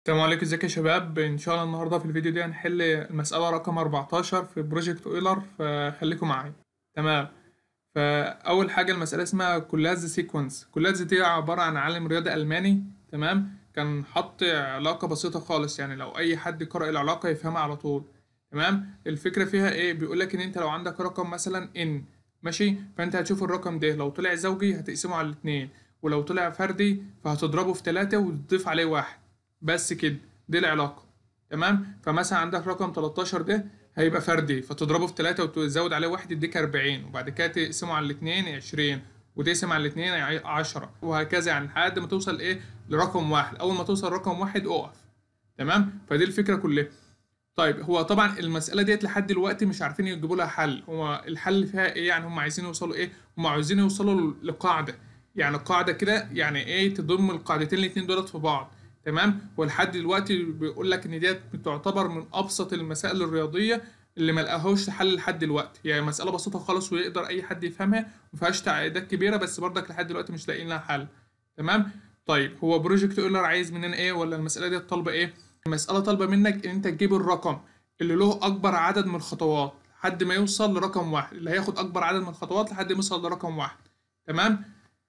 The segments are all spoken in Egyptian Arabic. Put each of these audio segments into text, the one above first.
السلام عليكم ازيك يا شباب ان شاء الله النهارده في الفيديو دي هنحل المسألة رقم 14 في بروجكت اويلر فخليكم معايا تمام فأول حاجة المسألة اسمها كولاز سيكونس كولاز دي عبارة عن عالم رياضي ألماني تمام كان حط علاقة بسيطة خالص يعني لو أي حد قرأ العلاقة يفهمها على طول تمام الفكرة فيها ايه بيقولك ان انت لو عندك رقم مثلا ان ماشي فانت هتشوف الرقم ده لو طلع زوجي هتقسمه على الاتنين ولو طلع فردي فهتضربه في تلاتة وتضيف عليه واحد بس كده دي العلاقة تمام فمثلا عندك رقم 13 ده هيبقى فردي فتضربه في 3 وتزود عليه واحد يديك 40 وبعد كده تقسمه على الاثنين 20 وتقسم على الاثنين 10 وهكذا يعني لحد ما توصل ايه لرقم واحد اول ما توصل رقم واحد اقف تمام فدي الفكرة كلها طيب هو طبعا المسألة ديت لحد دلوقتي مش عارفين يجيبوا لها حل هو الحل فيها ايه يعني هم عايزين يوصلوا ايه هم عايزين يوصلوا لقاعدة يعني قاعدة كده يعني ايه تضم القاعدتين الاتنين دولت في بعض تمام ولحد دلوقتي بيقول لك ان ديت تعتبر من ابسط المسائل الرياضيه اللي ما لقاهوش حل لحد دلوقتي يعني مساله بسيطه خالص ويقدر اي حد يفهمها ما فيهاش تعقيدات كبيره بس برضك لحد دلوقتي مش لاقيين لها حل تمام طيب هو بروجكت اولر عايز مننا ايه ولا المساله دي طالبه ايه المساله طالبه منك ان انت تجيب الرقم اللي له اكبر عدد من الخطوات لحد ما يوصل لرقم واحد اللي هياخد اكبر عدد من الخطوات لحد ما يوصل لرقم واحد تمام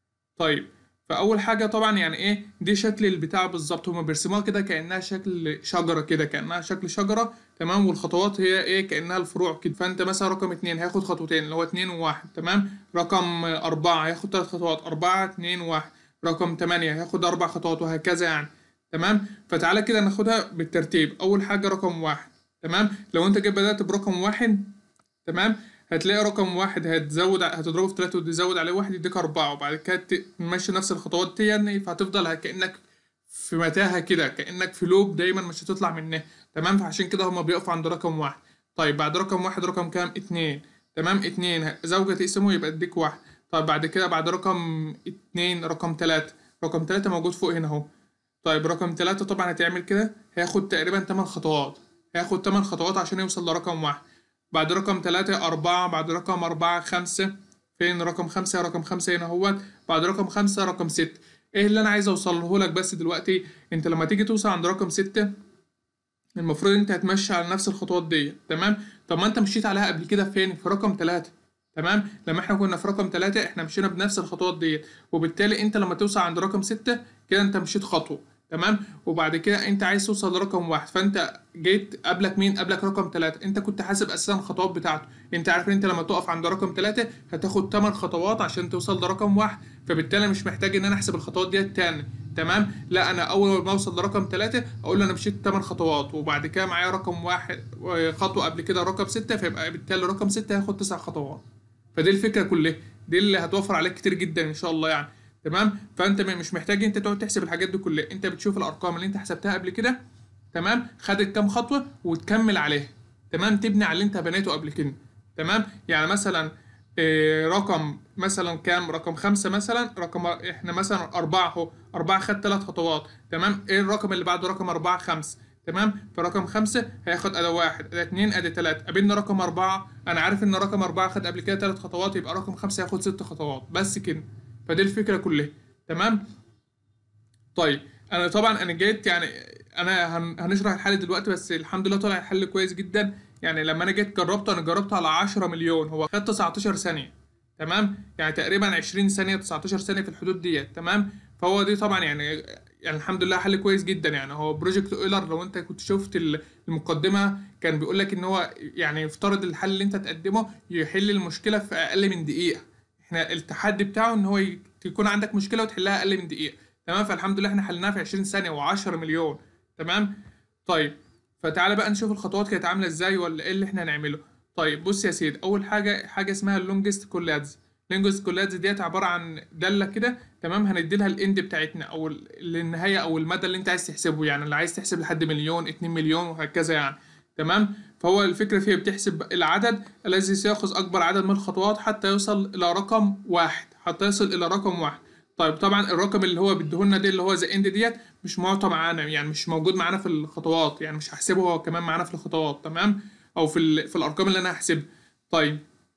طيب فاول حاجه طبعا يعني ايه دي شكل البتاع بالظبط هما بيرسموها كده كانها شكل شجره كده كانها شكل شجره تمام والخطوات هي ايه كانها الفروع كده فانت مثلا رقم اتنين هياخد خطوتين اللي هو اتنين وواحد تمام رقم اربعة هياخد تلات خطوات اربعة اتنين واحد رقم تمانية هياخد اربع خطوات وهكذا يعني تمام فتعالى كده ناخدها بالترتيب اول حاجه رقم واحد تمام لو انت جيت بدات برقم واحد تمام هتلاقي رقم واحد هتزود هتضربه في تلاتة وتزود عليه واحد يديك أربعة وبعد كده تمشي نفس الخطوات دي يعني فهتفضل كأنك في متاهة كده كأنك في لوب دايما مش هتطلع منها تمام فعشان كده هما بيقفوا عند رقم واحد طيب بعد رقم واحد رقم كام اتنين تمام اتنين زوجة تقسمه يبقى اديك واحد طيب بعد كده بعد رقم اتنين رقم تلاتة رقم تلاتة موجود فوق هنا اهو طيب رقم تلاتة طبعا هتعمل كده هياخد تقريبا تمن خطوات هياخد تمن خطوات عشان يوصل لرقم واحد بعد رقم تلاتة أربعة بعد رقم أربعة خمسة فين رقم خمسة رقم خمسة هنا اهوت بعد رقم خمسة رقم ستة ايه اللي أنا عايز أوصله لك بس دلوقتي أنت لما تيجي توصل عند رقم ستة المفروض أنت هتمشي على نفس الخطوات دي تمام طب ما أنت مشيت عليها قبل كده فين في رقم تلاتة تمام لما احنا كنا في رقم تلاتة احنا مشينا بنفس الخطوات دي وبالتالي انت لما توصل عند رقم ستة كده انت مشيت خطوة تمام وبعد كده انت عايز توصل لرقم واحد فانت جيت قبلك مين قبلك رقم ثلاثة انت كنت حاسب اساسا الخطوات بتاعته انت عارف ان انت لما تقف عند رقم ثلاثة هتاخد 8 خطوات عشان توصل لرقم واحد فبالتالي مش محتاج ان انا احسب الخطوات دي تاني تمام لا انا اول ما اوصل لرقم ثلاثة اقول له انا مشيت 8 خطوات وبعد كده معايا رقم واحد خطوة قبل كده رقم ستة فيبقى بالتالي رقم ستة هياخد 9 خطوات فدي الفكرة كلها دي اللي هتوفر عليك كتير جدا ان شاء الله يعني تمام فانت مش محتاج انت تقعد تحسب الحاجات دي كلها انت بتشوف الارقام اللي انت حسبتها قبل كده تمام خدت كام خطوه وتكمل عليها تمام تبني على اللي انت بنيته قبل كده تمام يعني مثلا إيه رقم مثلا كام رقم خمسة مثلا رقم احنا مثلا أربعة اهو أربعة خد ثلاث خطوات تمام ايه الرقم اللي بعده رقم أربعة خمسة تمام فرقم خمسة هياخد أداة واحد أداة اتنين أداة تلاتة قابلنا رقم أربعة أنا عارف إن رقم أربعة خد قبل كده تلات خطوات يبقى رقم خمسة هياخد ست خطوات بس كده فدي الفكره كلها تمام طيب انا طبعا انا جيت يعني انا هنشرح الحل دلوقتي بس الحمد لله طلع الحل كويس جدا يعني لما انا جيت جربته انا جربته على 10 مليون هو خد 19 ثانيه تمام يعني تقريبا 20 ثانيه 19 ثانيه في الحدود ديت تمام فهو دي طبعا يعني يعني الحمد لله حل كويس جدا يعني هو بروجكت اويلر لو انت كنت شفت المقدمه كان بيقول لك ان هو يعني يفترض الحل اللي انت تقدمه يحل المشكله في اقل من دقيقه احنا التحدي بتاعه ان هو يكون عندك مشكله وتحلها اقل من دقيقه تمام فالحمد لله احنا حلناها في 20 ثانيه و10 مليون تمام طيب فتعالى بقى نشوف الخطوات كانت عامله ازاي ولا ايه اللي احنا هنعمله طيب بص يا سيدي اول حاجه حاجه اسمها اللونجست كولادز اللونجست كولادز ديت عباره عن داله كده تمام هندي لها الاند بتاعتنا او النهايه او المدى اللي انت عايز تحسبه يعني اللي عايز تحسب لحد مليون 2 مليون وهكذا يعني تمام فهو الفكرة فيها بتحسب العدد الذي سيأخذ أكبر عدد من الخطوات حتى يوصل إلى رقم واحد حتى يصل إلى رقم واحد طيب طبعا الرقم اللي هو بيديهولنا ده اللي هو ذا اند ديت مش معطى معانا يعني مش موجود معانا في الخطوات يعني مش هحسبه هو كمان معانا في الخطوات تمام او في في الارقام اللي انا هحسبها طيب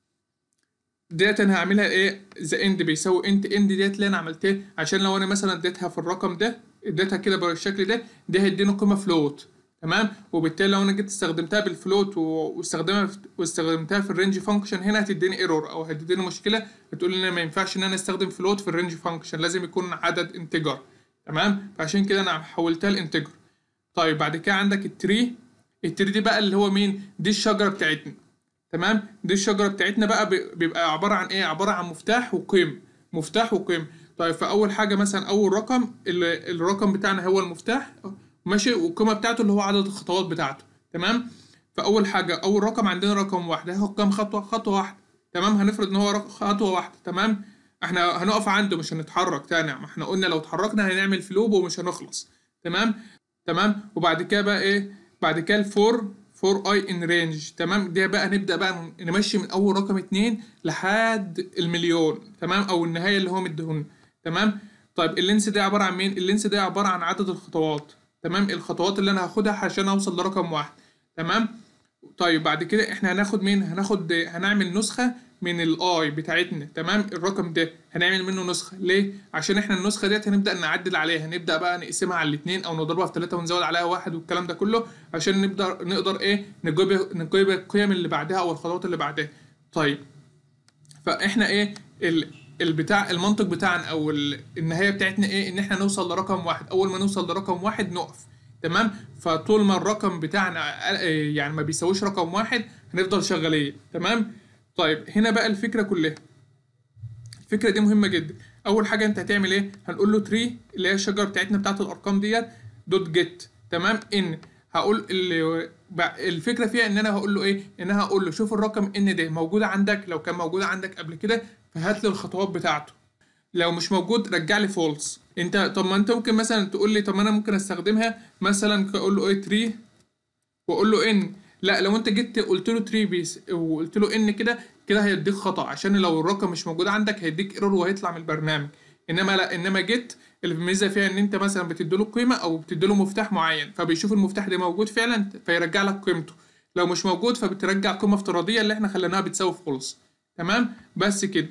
ديت انا هعملها ايه ذا اند بيساوي انت اند ديت اللي انا عملتها عشان لو انا مثلا اديتها في الرقم ده اديتها كده بالشكل ده دي هيديني قيمه فلوت تمام وبالتالي لو انا جيت استخدمتها بالفلوت و- واستخدمها في- واستخدمتها في الرينج فانكشن هنا هتديني ايرور او هتديني مشكله بتقول لي ان ما ينفعش ان انا استخدم فلوت في الرينج فانكشن لازم يكون عدد انتجر تمام فعشان كده انا حولتها لانتجر طيب بعد كده عندك التري التري دي بقى اللي هو مين دي الشجره بتاعتنا تمام دي الشجره بتاعتنا بقى بي- بيبقى عباره عن ايه عباره عن مفتاح وقيم مفتاح وقيم طيب فاول حاجه مثلا اول رقم ال- الرقم بتاعنا هو المفتاح ماشي والقيمه بتاعته اللي هو عدد الخطوات بتاعته تمام فاول حاجه اول رقم عندنا رقم واحد هياخد كام خطوه خطوه واحده تمام هنفرض ان هو رق- خطوه واحده تمام احنا هنقف عنده مش هنتحرك تاني ما احنا قلنا لو اتحركنا هنعمل فلوب ومش هنخلص تمام تمام وبعد كده بقى ايه بعد كده الفور فور اي ان رينج تمام دي بقى نبدا بقى نمشي من اول رقم اتنين لحد المليون تمام او النهايه اللي هو مديهولنا تمام طيب اللينس ده عباره عن مين اللينس ده عباره عن عدد الخطوات تمام الخطوات اللي انا هاخدها عشان اوصل لرقم واحد تمام طيب بعد كده احنا هناخد مين هناخد هنعمل نسخة من الاي بتاعتنا تمام الرقم ده هنعمل منه نسخة ليه عشان احنا النسخة ديت هنبدأ نعدل عليها هنبدأ بقى نقسمها على الاتنين او نضربها في ثلاثة ونزود عليها واحد والكلام ده كله عشان نقدر نقدر ايه نجيب نجيب القيم اللي بعدها او الخطوات اللي بعدها طيب فاحنا ايه ال البتاع المنطق بتاعنا او ال- النهايه بتاعتنا ايه ان احنا نوصل لرقم واحد اول ما نوصل لرقم واحد نقف تمام فطول ما الرقم بتاعنا أقل- إيه يعني ما بيساويش رقم واحد هنفضل شغالين تمام طيب هنا بقى الفكره كلها الفكره دي مهمه جدا اول حاجه انت هتعمل ايه هنقول له تري اللي هي الشجره بتاعتنا بتاعت الارقام ديت دوت جيت تمام ان هقول اللي بع- الفكره فيها ان انا هقول له ايه ان انا هقول له شوف الرقم ان ده موجود عندك لو كان موجود عندك قبل كده فهات لي الخطوات بتاعته لو مش موجود رجع لي فولس انت طب ما انت ممكن مثلا تقول لي طب ما انا ممكن استخدمها مثلا اقول له ايه تري واقول له ان لا لو انت جيت قلت له تري بيس وقلت له ان كده كده هيديك خطأ عشان لو الرقم مش موجود عندك هيديك ايرور وهيطلع من البرنامج انما لا انما جيت الميزه فيها ان انت مثلا بتديله قيمه او بتديله مفتاح معين فبيشوف المفتاح ده موجود فعلا فيرجع لك قيمته لو مش موجود فبترجع قيمه افتراضيه اللي احنا خليناها بتساوي فولس تمام بس كده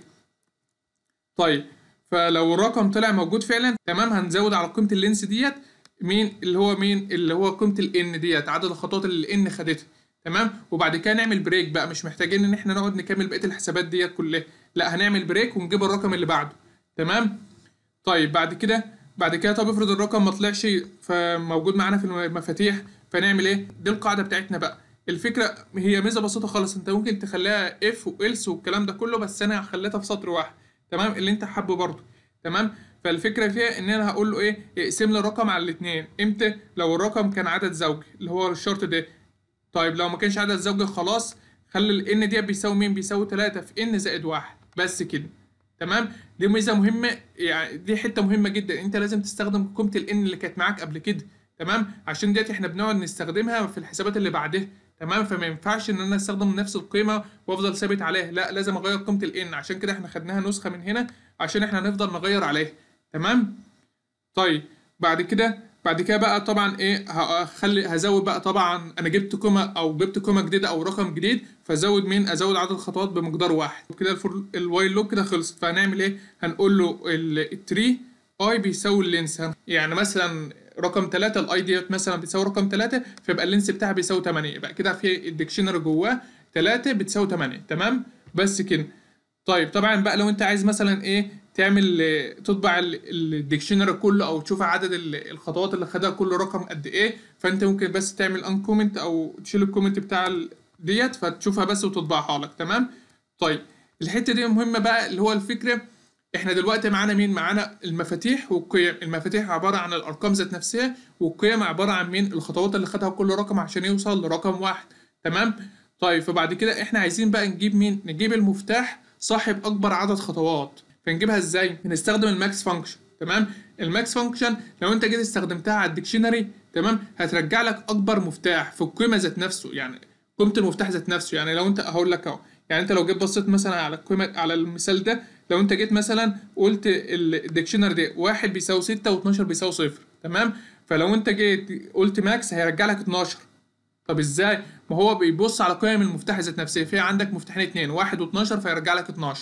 طيب فلو الرقم طلع موجود فعلا تمام هنزود على قيمه اللينس ديت مين اللي هو مين اللي هو قيمه الان ديت عدد الخطوات اللي الان خدتها تمام وبعد كده نعمل بريك بقى مش محتاجين ان احنا نقعد نكمل بقيه الحسابات ديت كلها لا هنعمل بريك ونجيب الرقم اللي بعده تمام طيب بعد كده بعد كده طب افرض الرقم ما طلعش فموجود معانا في المفاتيح فنعمل ايه دي القاعده بتاعتنا بقى الفكره هي ميزه بسيطه خالص انت ممكن تخليها اف والس والكلام ده كله بس انا خليتها في سطر واحد تمام اللي انت حابه برضه تمام فالفكره فيها ان انا هقول له ايه اقسم لي الرقم على الاثنين امتى لو الرقم كان عدد زوجي اللي هو الشرط ده طيب لو ما كانش عدد زوجي خلاص خلي ال n دي بيساوي مين بيساوي 3 في n زائد 1 بس كده تمام دي ميزه مهمه يعني دي حته مهمه جدا انت لازم تستخدم قيمه ال n اللي كانت معاك قبل كده تمام عشان ديت احنا بنقعد نستخدمها في الحسابات اللي بعدها تمام فما ينفعش ان انا استخدم نفس القيمه وافضل ثابت عليها لا لازم اغير قيمه ال n عشان كده احنا خدناها نسخه من هنا عشان احنا هنفضل نغير عليها تمام طيب بعد كده بعد كده بقى طبعا ايه هخلي هزود بقى طبعا انا جبت قيمه او جبت قيمه جديده او رقم جديد فازود مين ازود عدد الخطوات بمقدار واحد وكده الفور الوايل لوب كده خلصت فهنعمل ايه هنقول له التري اي بيساوي اللينس يعني مثلا رقم 3 الاي ديت مثلا بتساوي رقم 3 فيبقى اللينس بتاعها بيساوي 8 يبقى كده في الديكشنري جواه 3 بتساوي 8 تمام بس كده طيب طبعا بقى لو انت عايز مثلا ايه تعمل تطبع الديكشنري كله او تشوف عدد الخطوات اللي خدها كل رقم قد ايه فانت ممكن بس تعمل ان كومنت او تشيل الكومنت بتاع ديت فتشوفها بس وتطبعها لك تمام طيب الحته دي مهمه بقى اللي هو الفكره احنا دلوقتي معانا مين معانا المفاتيح والقيم المفاتيح عباره عن الارقام ذات نفسها والقيم عباره عن مين الخطوات اللي خدها كل رقم عشان يوصل لرقم واحد تمام طيب فبعد كده احنا عايزين بقى نجيب مين نجيب المفتاح صاحب اكبر عدد خطوات فنجيبها ازاي بنستخدم الماكس فانكشن تمام الماكس فانكشن لو انت جيت استخدمتها على الديكشنري تمام هترجع لك اكبر مفتاح في القيمه ذات نفسه يعني قيمه المفتاح ذات نفسه يعني لو انت هقول لك اهو يعني انت لو جيت بصيت مثلا على القيمه على المثال ده لو انت جيت مثلا قلت الديكشنري ده واحد بيساوي 6 و12 بيساوي صفر تمام فلو انت جيت قلت ماكس هيرجع لك 12 طب ازاي ما هو بيبص على قيم المفتاح ذات نفسها في عندك مفتاحين اتنين واحد و12 فيرجع لك 12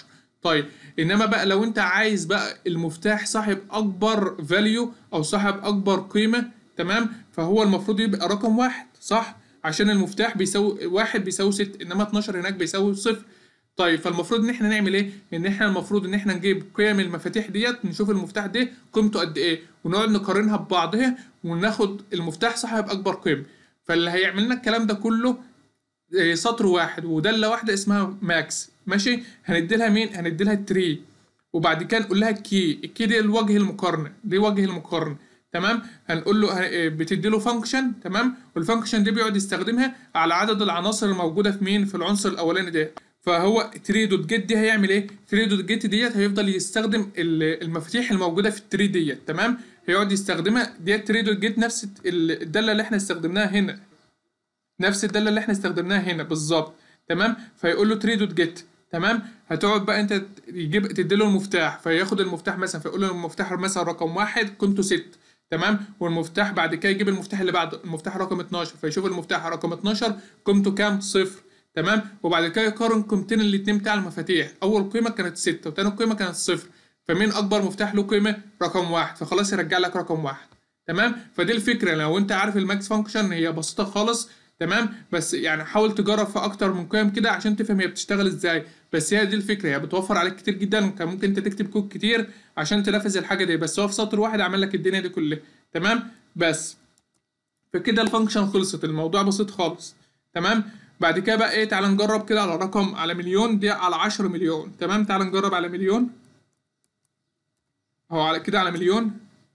طيب انما بقى لو انت عايز بقى المفتاح صاحب اكبر فاليو او صاحب اكبر قيمه تمام فهو المفروض يبقى رقم واحد صح عشان المفتاح بيساوي واحد بيساوي ست انما 12 هناك بيساوي صفر طيب فالمفروض ان احنا نعمل ايه ان احنا المفروض ان احنا نجيب قيم المفاتيح ديت نشوف المفتاح ده قيمته قد ايه ونقعد نقارنها ببعضها وناخد المفتاح صاحب اكبر قيمه فاللي هيعمل لنا الكلام ده كله إيه، سطر واحد وداله واحده اسمها ماكس ماشي هندي لها مين هندي لها التري وبعد كده نقول لها الكي الكي دي الوجه المقارنه دي وجه المقارنه تمام هنقول له ه- بتدي له فانكشن تمام والفانكشن دي بيقعد يستخدمها على عدد العناصر الموجوده في مين في العنصر الاولاني ده فهو تري دوت جيت دي هيعمل ايه تري دوت جيت ديت هيفضل يستخدم ال- المفاتيح الموجوده في التري ديت تمام هيقعد يستخدمها ديت تري دوت جيت نفس ال- الداله اللي احنا استخدمناها هنا نفس الداله اللي احنا استخدمناها هنا بالظبط تمام فيقول له تري دوت جيت تمام هتقعد بقى انت يجيب تدي له المفتاح فياخد المفتاح مثلا فيقول له المفتاح مثلا رقم واحد قيمته ست تمام والمفتاح بعد كده يجيب المفتاح اللي بعده المفتاح رقم 12 فيشوف المفتاح رقم 12 قيمته كام صفر تمام وبعد كده يقارن قيمتين الاتنين بتاع المفاتيح اول قيمه كانت ستة وتاني قيمه كانت صفر فمين اكبر مفتاح له قيمه رقم واحد فخلاص يرجع لك رقم واحد تمام فدي الفكره لو انت عارف الماكس فانكشن هي بسيطه خالص تمام بس يعني حاول تجرب في اكتر من قيم كده عشان تفهم هي بتشتغل ازاي بس هي دي الفكره هي بتوفر عليك كتير جدا كان ممكن انت تكتب كود كتير عشان تنفذ الحاجه دي بس هو في سطر واحد عمل لك الدنيا دي كلها تمام بس فكده الفانكشن خلصت الموضوع بسيط خالص تمام بعد كده بقى ايه تعال نجرب كده على رقم على مليون دي على 10 مليون تمام تعال نجرب على مليون هو على كده على مليون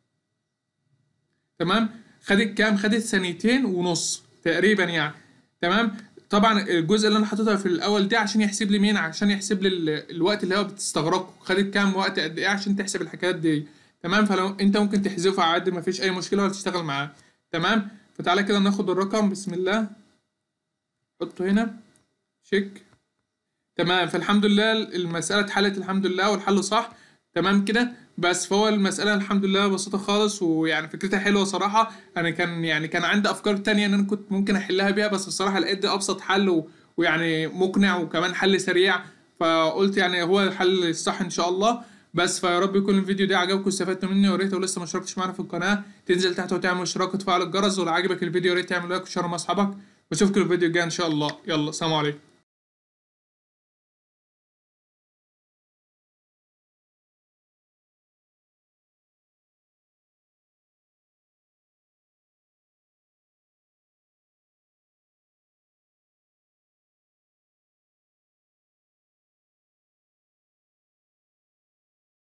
تمام خدت كام خدت ثانيتين ونص تقريبا يعني تمام طبعا الجزء اللي انا حاططها في الاول ده عشان يحسب لي مين عشان يحسب لي ال- الوقت اللي هو بتستغرقه خدت كام وقت قد ايه عشان تحسب الحكايات دي تمام فلو انت ممكن تحذفه عادي مفيش اي مشكله ولا تشتغل معاه تمام فتعالى كده ناخد الرقم بسم الله حطه هنا شيك تمام فالحمد لله المسألة اتحلت الحمد لله والحل صح تمام كده بس فهو المسألة الحمد لله بسيطة خالص ويعني فكرتها حلوة صراحة أنا كان يعني كان عندي أفكار تانية إن أنا كنت ممكن أحلها بيها بس الصراحة لقيت ده أبسط حل و... ويعني مقنع وكمان حل سريع فقلت يعني هو الحل الصح إن شاء الله بس فيا رب يكون الفيديو ده عجبكم واستفدتوا مني وريت لو لسه ما اشتركتش معانا في القناة تنزل تحت وتعمل اشتراك وتفعل الجرس ولو عجبك الفيديو يا ريت تعمل لايك وشير مع أصحابك واشوفكم الفيديو الجاي إن شاء الله يلا سلام عليكم